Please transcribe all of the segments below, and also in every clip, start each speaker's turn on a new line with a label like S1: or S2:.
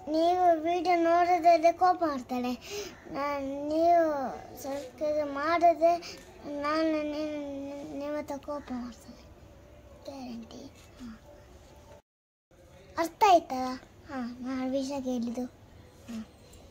S1: ನೀವು ವಿಡಿಯೋ ನೋಡೋದಾದ್ರೆ ಕೋಪ ಮಾಡ್ತಾಳೆ ನಾನು ನೀವು ಸಬ್ಸ್ಕ್ರೈಬ್ ಮಾಡದೆ ನಾನು ನಿಮ್ಮ ಹತ್ರ ಕೋಪ ಮಾಡ್ತಾಳೆ ಗ್ಯಾರಂಟಿ ಹಾಂ ಅರ್ಥ ಆಯ್ತಾ ಹಾಂ ನಾನು ವಿಷಯ ಕೇಳಿದ್ದು ಹಾಂ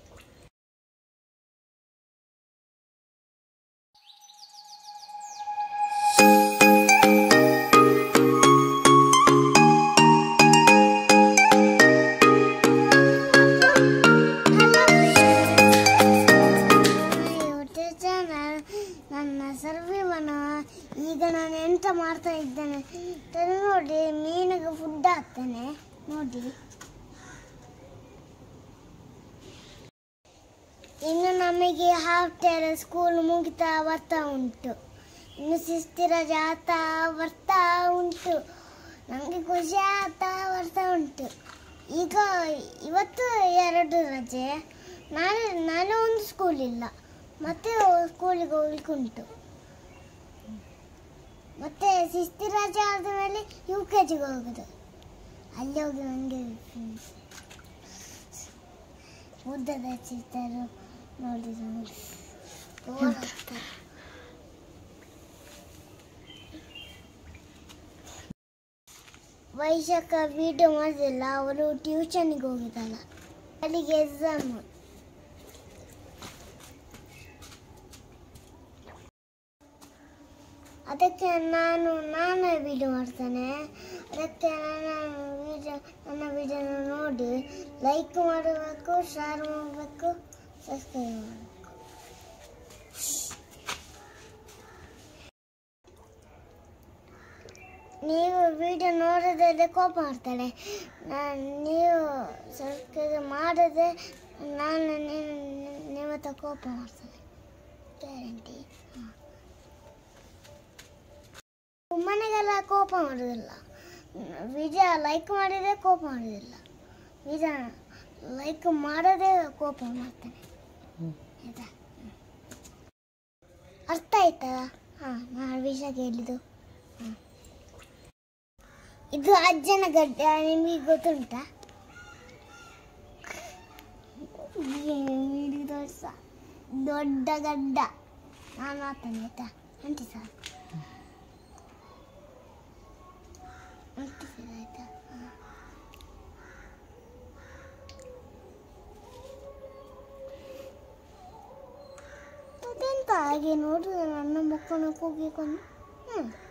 S1: ಯೂಟ್ಯೂಬ್ ಚಾನಲ್ ನನ್ನ ಸರ್ವಿವನ ಈಗ ನಾನು ಎಂತ ಮಾಡ್ತಾ ಇದ್ದೇನೆ ಅಂತ ನೋಡಿ ಮೀನಿಗೆ ಫುಡ್ ಹಾಕ್ತೇನೆ ನೋಡಿ ಇನ್ನು ನಮಗೆ ಹಾಫ್ ಟೈರ್ ಸ್ಕೂಲ್ ಮುಗಿತಾ ಬರ್ತಾ ಉಂಟು ಇನ್ನು ಶಿಸ್ತಿ ರಜೆ ಆಗ್ತಾ ಬರ್ತಾ ಉಂಟು ನನಗೆ ಖುಷಿ ಆಗ್ತಾ ಬರ್ತಾ ಉಂಟು ಈಗ ಇವತ್ತು ಎರಡು ರಜೆ ನಾಳೆ ನಾಳೆ ಒಂದು ಸ್ಕೂಲ್ ಇಲ್ಲ ಮತ್ತೆ ಸ್ಕೂಲಿಗೆ ಹೋಗ್ಲಿಕ್ಕೆ ಉಂಟು ಮತ್ತೆ ಶಿಸ್ತಿ ರಜೆ ಆದಮೇಲೆ ಯು ಕೆ ಜಿಗೆ ಹೋಗೋದು ಅಲ್ಲಿ ಹೋಗಿ ನನಗೆ ಉದ್ದದ ಚಿತ್ರರು ನೋಡಿದ್ರು bore ಆಗ್ತದೆ. ವೈಶಾಖ ವಿಡಿಯೋ ಮಾಡಿಲ್ಲ ಅವರು ಟ್ಯೂಷನ್ಗೆ ಹೋಗಿದ್ದಲ್ಲ ಅಲ್ಲಿಗೆ ಎಕ್ಸಾಮ್ ಅದಕ್ಕೆ ನಾನು ನಾನೇ ವಿಡಿಯೋ ಮಾಡ್ತೇನೆ ಅದಕ್ಕೆ ನನ್ನ ವಿಡಿಯೋ ನನ್ನ ವಿಡಿಯೋನ ನೋಡಿ ಲೈಕ್ ಮಾಡಬೇಕು ಶೇರ್ ಮಾಡಬೇಕು ಸಬ್ಸ್ಕ್ರೈಬ್ ಮಾಡಬೇಕು ನೀವು ವಿಡಿಯೋ ನೋಡೋದಾದ್ರೆ ಕೋಪ ಮಾಡ್ತಾಳೆ ನಾನು ನೀವು ಸಬ್ಸ್ಕ್ರೈಬ್ ಮಾಡದೆ ನಾನು ನಿಮ್ಮ ಹತ್ರ ಕೋಪ ಮಾಡ್ತಾಳೆ ಗ್ಯಾರಂಟಿ ಮನೆಗೆಲ್ಲ ಕೋಪ ಮಾಡೋದಿಲ್ಲ ವಿಡಿಯೋ ಲೈಕ್ ಮಾಡಿದರೆ ಕೋಪ ಮಾಡೋದಿಲ್ಲ ವಿಡಿಯೋ ಲೈಕ್ ಮಾಡದೆ ಕೋಪ ಮಾಡ್ತಾನೆ ಆಯ್ತಾ ಹ್ಮ್. ಅರ್ಥ ಆಯ್ತಾ ಹಾಂ ನಾನು ವಿಷಯ ಕೇಳಿದ್ದು ಹಾಂ ಇದು ಅಜ್ಜನ ಗಡ್ಡ ನಿಮಗೆ ಗೊತ್ತುಂಟಾ ಇದು ದೊಡ್ಡ ದೊಡ್ಡ ಗಡ್ಡ ನಾನು ಆತನೆ ಆಯ್ತಾ ಅಂಟಿ ಸರ್ ಅಂಟಿಸಿದ ಆಯ್ತಾ ಹಾಂ. ಅದೆಂತ ಹಾಗೆ ನೋಡಿದ್ರೆ ನನ್ನ ಮುಖನ ಕೂಗಿಕೊಂಡು ಹ್ಞೂ